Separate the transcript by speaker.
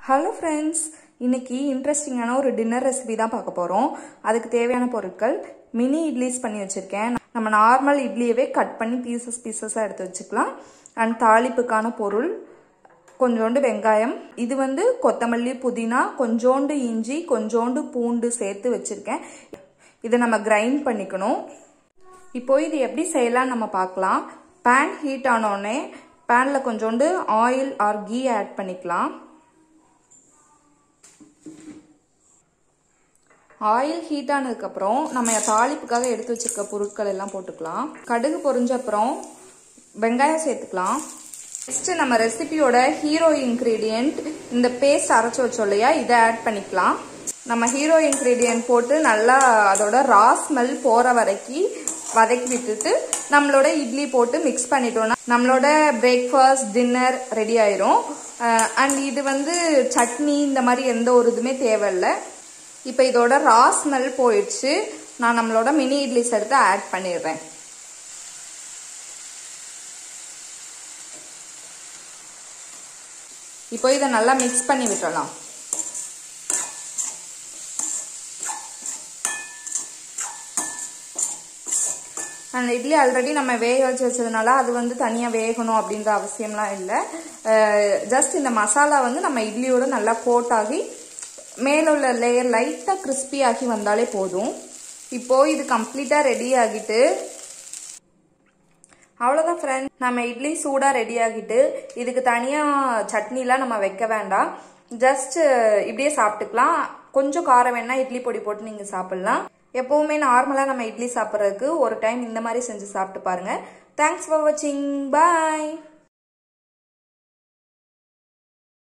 Speaker 1: hello friends இன்னைக்கு இன்ட்ரெஸ்டிங்கான ஒரு டின்னர் ரெசிபி தான் பார்க்க போகிறோம் அதுக்கு தேவையான பொருட்கள் மினி இட்லிஸ் பண்ணி வச்சுருக்கேன் நம்ம நார்மல் இட்லியவே கட் பண்ணி பீசஸ் பீசஸாக எடுத்து வச்சுக்கலாம் அண்ட் தாளிப்புக்கான பொருள் கொஞ்சோண்டு வெங்காயம் இது வந்து கொத்தமல்லி புதினா கொஞ்சோண்டு இஞ்சி கொஞ்சோண்டு பூண்டு சேர்த்து வச்சுருக்கேன் இதை நம்ம கிரைண்ட் பண்ணிக்கணும் இப்போ இது எப்படி செய்யலாம் நம்ம பார்க்கலாம் பேன் ஹீட் ஆனோடனே பேனில் கொஞ்சோண்டு ஆயில் ஆர் கீ ஆட் பண்ணிக்கலாம் ஆயில் ஹீட் ஆனதுக்கப்புறம் நம்ம தாளிப்புக்காக எடுத்து வச்சிருக்க பொருட்கள் எல்லாம் போட்டுக்கலாம் கடுகு பொரிஞ்ச அப்புறம் வெங்காயம் சேர்த்துக்கலாம் நெக்ஸ்ட் நம்ம ரெசிபியோட ஹீரோ இன்க்ரீடியன்ட் இந்த பேஸ்ட் அரைச்சி வச்சோம் இல்லையா இதை ஆட் பண்ணிக்கலாம் நம்ம ஹீரோ இன்க்ரீடியன்ட் போட்டு நல்லா அதோட ரா ஸ்மெல் போகிற வரைக்கும் வதக்கி விட்டுட்டு நம்மளோட இட்லி போட்டு மிக்ஸ் பண்ணிட்டோம்னா நம்மளோட பிரேக்ஃபாஸ்ட் டின்னர் ரெடி ஆயிரும் அண்ட் இது வந்து சட்னி இந்த மாதிரி எந்த ஒரு இதுவுமே தேவையில்லை இப்போ இதோட ரா ஸ்மெல் போயிடுச்சு நான் நம்மளோட மினி இட்லிஸ் எடுத்து ஆட் பண்ணிடுறேன் இப்போ இதை நல்லா மிக்ஸ் பண்ணி விட்டுறலாம் அந்த இட்லி ஆல்ரெடி நம்ம வேக வச்சு வச்சதுனால அது வந்து தனியாக வேகணும் அப்படின்ற அவசியம்லாம் இல்லை ஜஸ்ட் இந்த மசாலா வந்து நம்ம இட்லியோட நல்லா கோட் ஆகி மேலே உள்ள லேயர் லைட்டாக கிறிஸ்பி ஆகி வந்தாலே போதும் இப்போ இது கம்ப்ளீட்டாக ரெடி ஆகிட்டு அவ்வளோதான் ஃப்ரெண்ட் நம்ம இட்லி சூடாக ரெடி ஆகிட்டு இதுக்கு தனியாக சட்னிலாம் நம்ம வைக்க வேண்டாம் ஜஸ்ட் இப்படியே சாப்பிட்டுக்கலாம் கொஞ்சம் காரம் வேணா இட்லி பொடி போட்டு நீங்கள் சாப்பிட்லாம் எப்போவுமே நார்மலாக நம்ம இட்லி சாப்பிட்றதுக்கு ஒரு டைம் இந்த மாதிரி செஞ்சு சாப்பிட்டு பாருங்கள் தேங்க்ஸ் ஃபார் வாட்சிங் பாய்